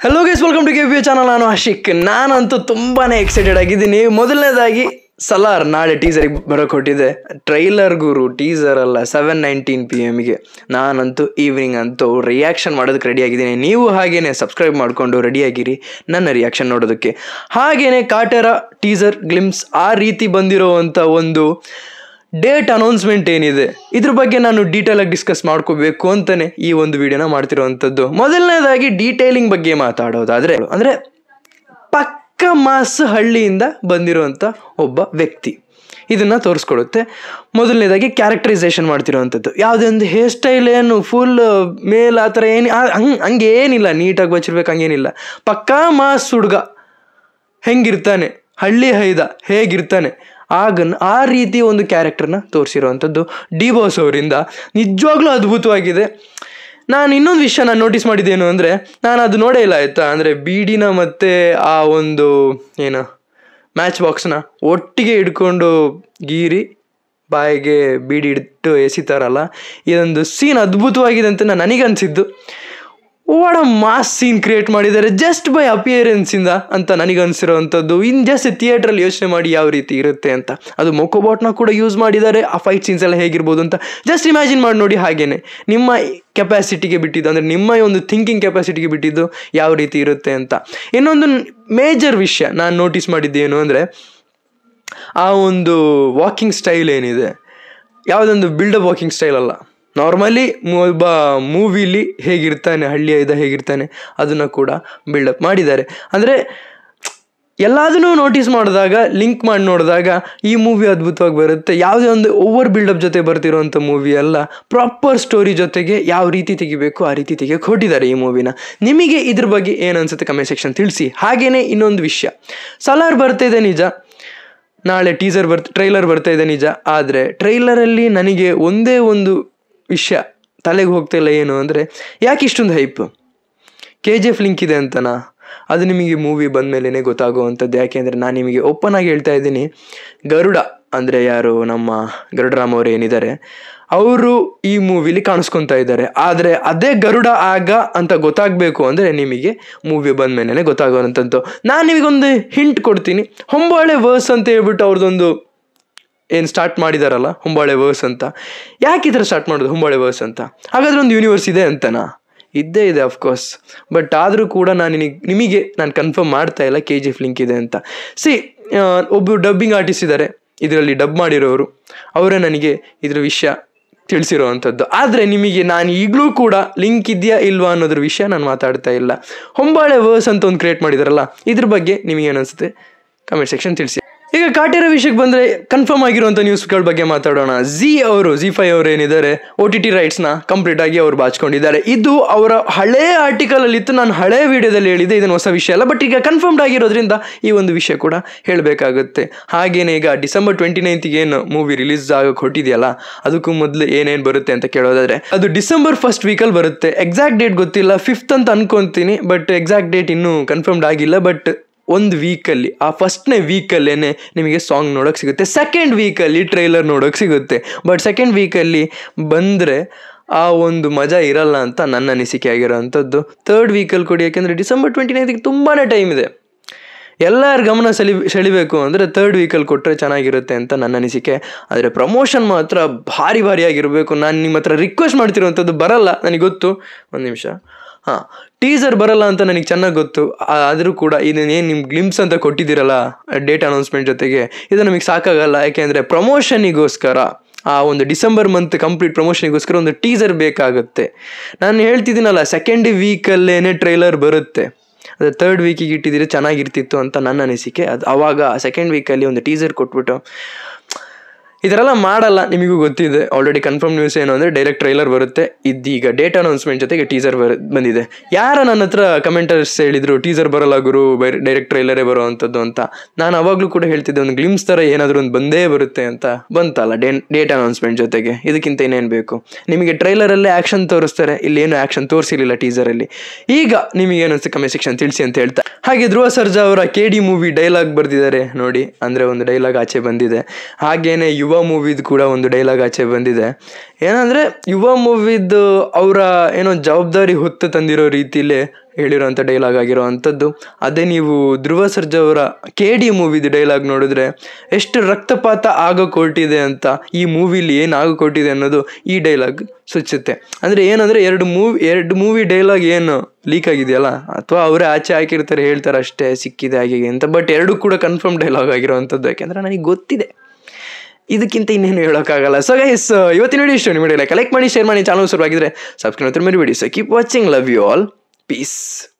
hello guys welcome to K P channel ನಾನು ಆಶಿಕ್ ನಾನಂತೂ ತುಂಬಾ ಎಕ್ಸೈಟೆಡ್ ಆಗಿದ್ದೀನಿ ಮೊದಲನೇದಾಗಿ ಸಲಾರ್ ನಾಳೆ ಟೀಸರಿಗೆ ಬರೋಕೆ ಹೊಟ್ಟಿದೆ ಟ್ರೈಲರ್ ಗುರು ಟೀಸರ್ ಅಲ್ಲ ಸೆವೆನ್ ನೈನ್ಟೀನ್ ಪಿ ಎಮ್ಗೆ ನಾನಂತೂ ಈವ್ನಿಂಗ್ ಅಂತೂ ರಿಯಾಕ್ಷನ್ ಮಾಡೋದಕ್ಕೆ ರೆಡಿ ಆಗಿದ್ದೀನಿ ನೀವು ಹಾಗೇನೆ ಸಬ್ಸ್ಕ್ರೈಬ್ ಮಾಡಿಕೊಂಡು ರೆಡಿಯಾಗಿರಿ ನನ್ನ ರಿಯಾಕ್ಷನ್ ನೋಡೋದಕ್ಕೆ ಹಾಗೇನೆ ಕಾಟರ ಟೀಸರ್ ಗ್ಲಿಮ್ಸ್ ಆ ರೀತಿ ಬಂದಿರೋವಂಥ ಒಂದು ಡೇಟ್ ಅನೌನ್ಸ್ಮೆಂಟ್ ಏನಿದೆ ಇದ್ರ ಬಗ್ಗೆ ನಾನು ಡೀಟೇಲ್ ಆಗಿ ಡಿಸ್ಕಸ್ ಮಾಡ್ಕೋಬೇಕು ಅಂತಾನೆ ಈ ಒಂದು ವಿಡಿಯೋನ ಮಾಡ್ತಿರುವಂಥದ್ದು ಮೊದಲನೇದಾಗಿ ಡೀಟೇಲಿಂಗ್ ಬಗ್ಗೆ ಮಾತಾಡೋದಾದ್ರೆ ಅಂದ್ರೆ ಪಕ್ಕ ಮಾಸ್ ಹಳ್ಳಿಯಿಂದ ಬಂದಿರುವಂಥ ಒಬ್ಬ ವ್ಯಕ್ತಿ ಇದನ್ನ ತೋರಿಸ್ಕೊಡುತ್ತೆ ಮೊದಲನೇದಾಗಿ ಕ್ಯಾರೆಕ್ಟರೈಸೇಷನ್ ಮಾಡ್ತಿರೋವಂಥದ್ದು ಯಾವುದೇ ಒಂದು ಹೇರ್ ಸ್ಟೈಲ್ ಏನು ಫುಲ್ ಮೇಲ್ ಆ ಥರ ಏನು ಹಂಗೆ ಹಂಗೆ ಏನಿಲ್ಲ ನೀಟಾಗಿ ಬಚ್ಚಿರ್ಬೇಕು ಹಂಗೇನಿಲ್ಲ ಪಕ್ಕಾ ಮಾಸ್ ಹುಡುಗ ಹೆಂಗಿರ್ತಾನೆ ಹಳ್ಳಿ ಹೈದ ಹೇಗಿರ್ತಾನೆ ಆಗ ಆ ರೀತಿ ಒಂದು ಕ್ಯಾರೆಕ್ಟರ್ನ ತೋರಿಸಿರುವಂಥದ್ದು ಡಿ ಬಾಸ್ ಅವರಿಂದ ನಿಜವಾಗ್ಲೂ ಅದ್ಭುತವಾಗಿದೆ ನಾನು ಇನ್ನೊಂದು ವಿಷಯ ನಾನು ನೋಟಿಸ್ ಮಾಡಿದ್ದೇನು ಅಂದರೆ ನಾನು ಅದು ನೋಡೇ ಇಲ್ಲ ಆಯಿತಾ ಅಂದರೆ ಬೀಡಿನ ಮತ್ತು ಆ ಒಂದು ಏನು ಮ್ಯಾಚ್ ಬಾಕ್ಸ್ನ ಒಟ್ಟಿಗೆ ಹಿಡ್ಕೊಂಡು ಗೀರಿ ಬಾಯಿಗೆ ಬೀಡಿ ಇಟ್ಟು ಎಸಿತಾರಲ್ಲ ಇದೊಂದು ಸೀನ್ ಅದ್ಭುತವಾಗಿದೆ ಅಂತ ನಾನು ನನಗನ್ಸಿದ್ದು ವಾಡ ಮಾಸ್ ಸೀನ್ ಕ್ರಿಯೇಟ್ ಮಾಡಿದ್ದಾರೆ ಜಸ್ಟ್ ಬೈ ಅಪಿಯರೆನ್ಸಿಂದ ಅಂತ ನನಗನ್ಸಿರೋವಂಥದ್ದು ಇನ್ನು ಜಸ್ಟ್ ಥಿಯೇಟ್ರಲ್ಲಿ ಯೋಚನೆ ಮಾಡಿ ಯಾವ ರೀತಿ ಇರುತ್ತೆ ಅಂತ ಅದು ಮೊಕೋಬಾಟ್ನ ಕೂಡ ಯೂಸ್ ಮಾಡಿದ್ದಾರೆ ಆ ಫೈಟ್ ಸೀನ್ಸ್ ಎಲ್ಲ ಹೇಗಿರ್ಬೋದು ಅಂತ ಜಸ್ಟ್ ಇಮ್ಯಾಜಿನ್ ಮಾಡಿ ನೋಡಿ ಹಾಗೇನೆ ನಿಮ್ಮ ಕೆಪಾಸಿಟಿಗೆ ಬಿಟ್ಟಿದ್ದು ಅಂದರೆ ನಿಮ್ಮ ಒಂದು ಥಿಂಕಿಂಗ್ ಕೆಪಾಸಿಟಿಗೆ ಬಿಟ್ಟಿದ್ದು ಯಾವ ರೀತಿ ಇರುತ್ತೆ ಅಂತ ಇನ್ನೊಂದು ಮೇಜರ್ ವಿಷಯ ನಾನು ನೋಟಿಸ್ ಮಾಡಿದ್ದೇನು ಅಂದರೆ ಆ ಒಂದು ವಾಕಿಂಗ್ ಸ್ಟೈಲ್ ಏನಿದೆ ಯಾವುದೊಂದು ಬಿಲ್ಡಪ್ ವಾಕಿಂಗ್ ಸ್ಟೈಲ್ ಅಲ್ಲ ನಾರ್ಮಲಿ ಒಬ್ಬ ಮೂವಿಲಿ ಹೇಗಿರ್ತಾನೆ ಹಳ್ಳಿಯ ಇದ್ದ ಹೇಗಿರ್ತಾನೆ ಅದನ್ನು ಕೂಡ ಬಿಲ್ಡಪ್ ಮಾಡಿದ್ದಾರೆ ಅಂದರೆ ಎಲ್ಲದನ್ನೂ ನೋಟಿಸ್ ಮಾಡಿದಾಗ ಲಿಂಕ್ ಮಾಡಿ ನೋಡಿದಾಗ ಈ ಮೂವಿ ಅದ್ಭುತವಾಗಿ ಬರುತ್ತೆ ಯಾವುದೇ ಒಂದು ಓವರ್ ಬಿಲ್ಡಪ್ ಜೊತೆ ಬರ್ತಿರೋಂಥ ಮೂವಿ ಅಲ್ಲ ಪ್ರಾಪರ್ ಸ್ಟೋರಿ ಜೊತೆಗೆ ಯಾವ ರೀತಿ ತೆಗಿಬೇಕು ಆ ರೀತಿ ತೆಗಿಯೋಕೆ ಹೊಟ್ಟಿದ್ದಾರೆ ಈ ಮೂವಿನ ನಿಮಗೆ ಇದ್ರ ಬಗ್ಗೆ ಏನು ಅನ್ಸುತ್ತೆ ಕಮೆಂಟ್ ಸೆಕ್ಷನ್ ತಿಳಿಸಿ ಹಾಗೆಯೇ ಇನ್ನೊಂದು ವಿಷಯ ಸಲಾರ್ ಬರ್ತಿದೆ ನಿಜ ನಾಳೆ ಟೀಸರ್ ಬರ್ತ ಟ್ರೈಲರ್ ಬರ್ತಾ ಇದೆ ನಿಜ ಆದರೆ ಟ್ರೈಲರಲ್ಲಿ ನನಗೆ ಒಂದೇ ಒಂದು ವಿಷಯ ತಲೆಗೆ ಹೋಗ್ತಾ ಇಲ್ಲ ಏನು ಅಂದರೆ ಯಾಕೆ ಇಷ್ಟೊಂದು hype K G F link ಇದೆ ಅಂತನಾ ಅದು ನಿಮಗೆ ಮೂವಿ ಬಂದ ಮೇಲೇ ಗೊತ್ತಾಗುವಂಥದ್ದು ಯಾಕೆಂದರೆ ನಾನು ನಿಮಗೆ ಓಪನ್ ಆಗಿ ಹೇಳ್ತಾ ಇದ್ದೀನಿ ಗರುಡ ಅಂದರೆ ಯಾರು ನಮ್ಮ ಗರುಡರಾಮ್ ಅವರು ಏನಿದ್ದಾರೆ ಅವರು ಈ ಮೂವಿಲಿ ಕಾಣಿಸ್ಕೊತಾ ಇದ್ದಾರೆ ಆದರೆ ಅದೇ ಗರುಡ ಆಗ ಅಂತ ಗೊತ್ತಾಗಬೇಕು ಅಂದರೆ ನಿಮಗೆ ಮೂವಿ ಬಂದ ಮೇಲೆ ಗೊತ್ತಾಗುವಂಥದ್ದು ನಾನು ನಿಮಗೊಂದು ಹಿಂಟ್ ಕೊಡ್ತೀನಿ ಹೊಂಬಾಳೆ ವರ್ಸ್ ಅಂತ ಹೇಳ್ಬಿಟ್ಟು ಅವ್ರದ್ದೊಂದು ಏನು ಸ್ಟಾರ್ಟ್ ಮಾಡಿದಾರಲ್ಲ ಹೊಂಬಾಳೆ ವರ್ಸ್ ಅಂತ ಯಾಕೆ ಈ ಥರ ಸ್ಟಾರ್ಟ್ ಮಾಡೋದು ಹೊಂಬಾಳೆ ವರ್ಸ್ ಅಂತ ಹಾಗಾದ್ರೆ ಒಂದು ಯೂನಿವರ್ಸ್ ಇದೆ ಅಂತನಾ ಇದ್ದೇ ಇದೆ ಅಫ್ಕೋರ್ಸ್ ಬಟ್ ಆದರೂ ಕೂಡ ನಾನು ನಿನಗೆ ನಿಮಗೆ ನಾನು ಕನ್ಫರ್ಮ್ ಮಾಡ್ತಾ ಇಲ್ಲ ಕೆ ಜಿ ಎಫ್ ಲಿಂಕ್ ಇದೆ ಅಂತ ಸಿ ಒಬ್ಬರು ಡಬ್ಬಿಂಗ್ ಆರ್ಟಿಸ್ಟ್ ಇದ್ದಾರೆ ಇದರಲ್ಲಿ ಡಬ್ ಮಾಡಿರೋರು ಅವರೇ ನನಗೆ ಇದ್ರ ವಿಷಯ ತಿಳಿಸಿರೋವಂಥದ್ದು ಆದರೆ ನಿಮಗೆ ನಾನು ಈಗಲೂ ಕೂಡ ಲಿಂಕ್ ಇದೆಯಾ ಇಲ್ವಾ ಅನ್ನೋದ್ರ ವಿಷಯ ನಾನು ಮಾತಾಡ್ತಾ ಇಲ್ಲ ಹೊಂಬಾಳೆ ವರ್ಸ್ ಅಂತ ಒಂದು ಕ್ರಿಯೇಟ್ ಮಾಡಿದಾರಲ್ಲ ಇದ್ರ ಬಗ್ಗೆ ನಿಮಗೆ ಅನಿಸುತ್ತೆ ಕಮೆಂಟ್ ಸೆಕ್ಷನ್ ತಿಳಿಸಿ ಈಗ ಕಾಟೇರ ವಿಷಯಕ್ಕೆ ಬಂದರೆ ಕನ್ಫರ್ಮ್ ಆಗಿರುವಂಥ ನ್ಯೂಸ್ಗಳ ಬಗ್ಗೆ ಮಾತಾಡೋಣ ಝಿ ಅವರು ಜಿ ಫೈ ಅವರು ಏನಿದ್ದಾರೆ ಒ ಟಿ ಟಿ ರೈಟ್ಸ್ನ ಕಂಪ್ಲೀಟ್ ಆಗಿ ಅವರು ಬಾಚ್ಕೊಂಡಿದ್ದಾರೆ ಇದು ಅವರ ಹಳೇ ಆರ್ಟಿಕಲಲ್ಲಿ ಇತ್ತು ನಾನು ಹಳೇ ವಿಡಿಯೋದಲ್ಲಿ ಹೇಳಿದೆ ಇದನ್ನು ಹೊಸ ವಿಷಯ ಅಲ್ಲ ಬಟ್ ಈಗ ಕನ್ಫರ್ಮ್ಡ್ ಆಗಿರೋದ್ರಿಂದ ಈ ಒಂದು ವಿಷಯ ಕೂಡ ಹೇಳಬೇಕಾಗುತ್ತೆ ಹಾಗೇನೆ ಈಗ ಡಿಸೆಂಬರ್ ಟ್ವೆಂಟಿ ನೈನ್ತಿಗೆ ಏನು ಮೂವಿ ರಿಲೀಸ್ ಆಗೋಕೆ ಹೊಟ್ಟಿದೆಯಲ್ಲ ಅದಕ್ಕೂ ಮೊದಲು ಏನೇನು ಬರುತ್ತೆ ಅಂತ ಕೇಳೋದಾದ್ರೆ ಅದು ಡಿಸೆಂಬರ್ ಫಸ್ಟ್ ವೀಕಲ್ಲಿ ಬರುತ್ತೆ ಎಕ್ಸಾಕ್ಟ್ ಡೇಟ್ ಗೊತ್ತಿಲ್ಲ ಫಿಫ್ತ್ ಅಂತ ಅನ್ಕೊಂತೀನಿ ಬಟ್ ಎಕ್ಸಾಕ್ಟ್ ಡೇಟ್ ಇನ್ನೂ ಕನ್ಫರ್ಮ್ಡ್ ಆಗಿಲ್ಲ ಬಟ್ ಒಂದು ವೀಕಲ್ಲಿ ಆ ಫಸ್ಟ್ನೇ ವೀಕಲ್ಲೇ ನಿಮಗೆ ಸಾಂಗ್ ನೋಡೋಕೆ ಸಿಗುತ್ತೆ ಸೆಕೆಂಡ್ ವೀಕಲ್ಲಿ ಟ್ರೈಲರ್ ನೋಡೋಕೆ ಸಿಗುತ್ತೆ ಬಟ್ ಸೆಕೆಂಡ್ ವೀಕಲ್ಲಿ ಬಂದರೆ ಆ ಒಂದು ಮಜಾ ಇರಲ್ಲ ಅಂತ ನನ್ನ ಅನಿಸಿಕೆ ಆಗಿರೋವಂಥದ್ದು ತರ್ಡ್ ವೀಕಲ್ಲಿ ಕೊಡಿ ಯಾಕೆಂದರೆ ಡಿಸೆಂಬರ್ ಟ್ವೆಂಟಿ ನೈನ್ತಿಗೆ ತುಂಬಾ ಟೈಮ್ ಇದೆ ಎಲ್ಲರ ಗಮನ ಸೆಳಿ ಸೆಳಿಬೇಕು ಅಂದರೆ ತರ್ಡ್ ವೀಕಲ್ಲಿ ಕೊಟ್ಟರೆ ಚೆನ್ನಾಗಿರುತ್ತೆ ಅಂತ ನನ್ನ ಅನಿಸಿಕೆ ಆದರೆ ಪ್ರಮೋಷನ್ ಮಾತ್ರ ಭಾರಿ ಭಾರಿಯಾಗಿರಬೇಕು ನಾನು ನಿಮ್ಮ ಹತ್ರ ರಿಕ್ವೆಸ್ಟ್ ಮಾಡ್ತಿರುವಂಥದ್ದು ಬರಲ್ಲ ನನಗೆ ಗೊತ್ತು ಒಂದು ನಿಮಿಷ ಹಾಂ ಟೀಸರ್ ಬರಲ್ಲ ಅಂತ ನನಗೆ ಚೆನ್ನಾಗಿ ಗೊತ್ತು ಆದರೂ ಕೂಡ ಇದನ್ನೇನು ನಿಮ್ಮ ಗ್ಲಿಮ್ಸ್ ಅಂತ ಕೊಟ್ಟಿದ್ದೀರಲ್ಲ ಡೇಟ್ ಅನೌನ್ಸ್ಮೆಂಟ್ ಜೊತೆಗೆ ಇದು ನಮಗೆ ಸಾಕಾಗಲ್ಲ ಯಾಕೆಂದರೆ ಪ್ರಮೋಷನಿಗೋಸ್ಕರ ಆ ಒಂದು ಡಿಸೆಂಬರ್ ಮಂತ್ ಕಂಪ್ಲೀಟ್ ಪ್ರಮೋಷನಿಗೋಸ್ಕರ ಒಂದು ಟೀಸರ್ ಬೇಕಾಗುತ್ತೆ ನಾನು ಹೇಳ್ತಿದ್ದೀನಲ್ಲ ಸೆಕೆಂಡ್ ವೀಕಲ್ಲೇ ಟ್ರೈಲರ್ ಬರುತ್ತೆ ಅದು ತರ್ಡ್ ವೀಕಿಗೆ ಇಟ್ಟಿದ್ರೆ ಚೆನ್ನಾಗಿರ್ತಿತ್ತು ಅಂತ ನನ್ನ ಅನಿಸಿಕೆ ಅದು ಆವಾಗ ಸೆಕೆಂಡ್ ವೀಕಲ್ಲಿ ಒಂದು ಟೀಸರ್ ಕೊಟ್ಬಿಟ್ಟು ಇದರೆಲ್ಲ ಮಾಡಲ್ಲ ನಿಮಗೂ ಗೊತ್ತಿದೆ ಆಲ್ರೆಡಿ ಕನ್ಫರ್ಮ್ ನ್ಯೂಸ್ ಏನು ಅಂದರೆ ಡೈರೆಕ್ಟ್ ಟ್ರೈಲರ್ ಬರುತ್ತೆ ಇದೀಗ ಡೇಟ್ ಅನೌನ್ಸ್ಮೆಂಟ್ ಜೊತೆಗೆ ಟೀಸರ್ ಬರ ಬಂದಿದೆ ಯಾರ ನನ್ನ ಹತ್ರ ಕಮೆಂಟರ್ಸ್ ಹೇಳಿದ್ರು ಟೀಸರ್ ಬರಲ್ಲ ಗುರು ಬೈ ಡೈರೆಕ್ಟ್ ಟ್ರೈಲರೇ ಬರೋ ಅಂಥದ್ದು ಅಂತ ನಾನು ಅವಾಗಲೂ ಕೂಡ ಹೇಳ್ತಿದ್ದೆ ಒಂದು ಗ್ಲಿಮ್ಸ್ ಥರ ಏನಾದರೂ ಒಂದು ಬಂದೇ ಬರುತ್ತೆ ಅಂತ ಬಂತಲ್ಲ ಡೇ ಡೇಟ್ ಅನೌನ್ಸ್ಮೆಂಟ್ ಜೊತೆಗೆ ಇದಕ್ಕಿಂತ ಇನ್ನೇನು ಬೇಕು ನಿಮಗೆ ಟ್ರೈಲರಲ್ಲೇ ಆ್ಯಕ್ಷನ್ ತೋರಿಸ್ತಾರೆ ಇಲ್ಲಿ ಏನು ಆ್ಯಕ್ಷನ್ ತೋರಿಸಿರಲಿಲ್ಲ ಟೀಸರಲ್ಲಿ ಈಗ ನಿಮಗೆ ಏನು ಅನಿಸುತ್ತೆ ಕಮೆಂಟ್ ಸೆಕ್ಷನ್ ತಿಳಿಸಿ ಅಂತ ಹೇಳ್ತಾ ಹಾಗೆ ಧ್ರುವ ಸರ್ಜಾ ಅವರ ಕೆ ಡಿ ಮೂವಿ ಡೈಲಾಗ್ ಬರೆದಿದ್ದಾರೆ ನೋಡಿ ಅಂದರೆ ಒಂದು ಡೈಲಾಗ್ ಆಚೆ ಬಂದಿದೆ ಹಾಗೇನೆ ಯುವ ಯುವ ಮೂವಿದು ಕೂಡ ಒಂದು ಡೈಲಾಗ್ ಆಚೆ ಬಂದಿದೆ ಏನಂದರೆ ಯುವ ಮೂವಿದು ಅವರ ಏನೋ ಜವಾಬ್ದಾರಿ ಹೊತ್ತು ತಂದಿರೋ ರೀತಿಲೇ ಹೇಳಿರೋಂಥ ಡೈಲಾಗ್ ಆಗಿರೋ ಅಂಥದ್ದು ಅದೇ ನೀವು ಧ್ರುವ ಸರ್ಜಾ ಅವರ ಕೆ ಡಿ ಮೂವಿದು ಡೈಲಾಗ್ ನೋಡಿದ್ರೆ ಎಷ್ಟು ರಕ್ತಪಾತ ಆಗೋಕೊಟ್ಟಿದೆ ಅಂತ ಈ ಮೂವಿಲಿ ಏನು ಆಗೋಕೊಟ್ಟಿದೆ ಅನ್ನೋದು ಈ ಡೈಲಾಗ್ ಸೂಚಿಸುತ್ತೆ ಅಂದರೆ ಏನಂದರೆ ಎರಡು ಮೂವಿ ಎರಡು ಮೂವಿ ಡೈಲಾಗ್ ಏನು ಲೀಕ್ ಆಗಿದೆಯಲ್ಲ ಅಥವಾ ಅವರೇ ಆಚೆ ಹಾಕಿರ್ತಾರೆ ಹೇಳ್ತಾರೆ ಅಷ್ಟೇ ಸಿಕ್ಕಿದೆ ಹಾಗೆ ಹೀಗೆ ಅಂತ ಬಟ್ ಎರಡೂ ಕೂಡ ಕನ್ಫರ್ಮ್ ಡೈಲಾಗ್ ಆಗಿರೋವಂಥದ್ದು ಯಾಕೆಂದರೆ ನನಗೆ ಗೊತ್ತಿದೆ ಇದಕ್ಕಿಂತ ಇನ್ನೇನು ಹೇಳೋಕ್ಕಾಗಲ್ಲ ಸೊ ಗೈಸ್ ಇವತ್ತಿನ ವಿಡಿಯೋ ಇಷ್ಟ ನಿಮ್ಮ ಕಲೆಕ್ಟ್ ಮಾಡಿ ಶೇರ್ ಮಾಡಿ ಚಾನಲ್ ಶುರುವಾಗಿದ್ರೆ ಸಬ್ಸ್ಕ್ರೈಬ್ ಮರಿಬೇಡಿ so keep watching love you all piece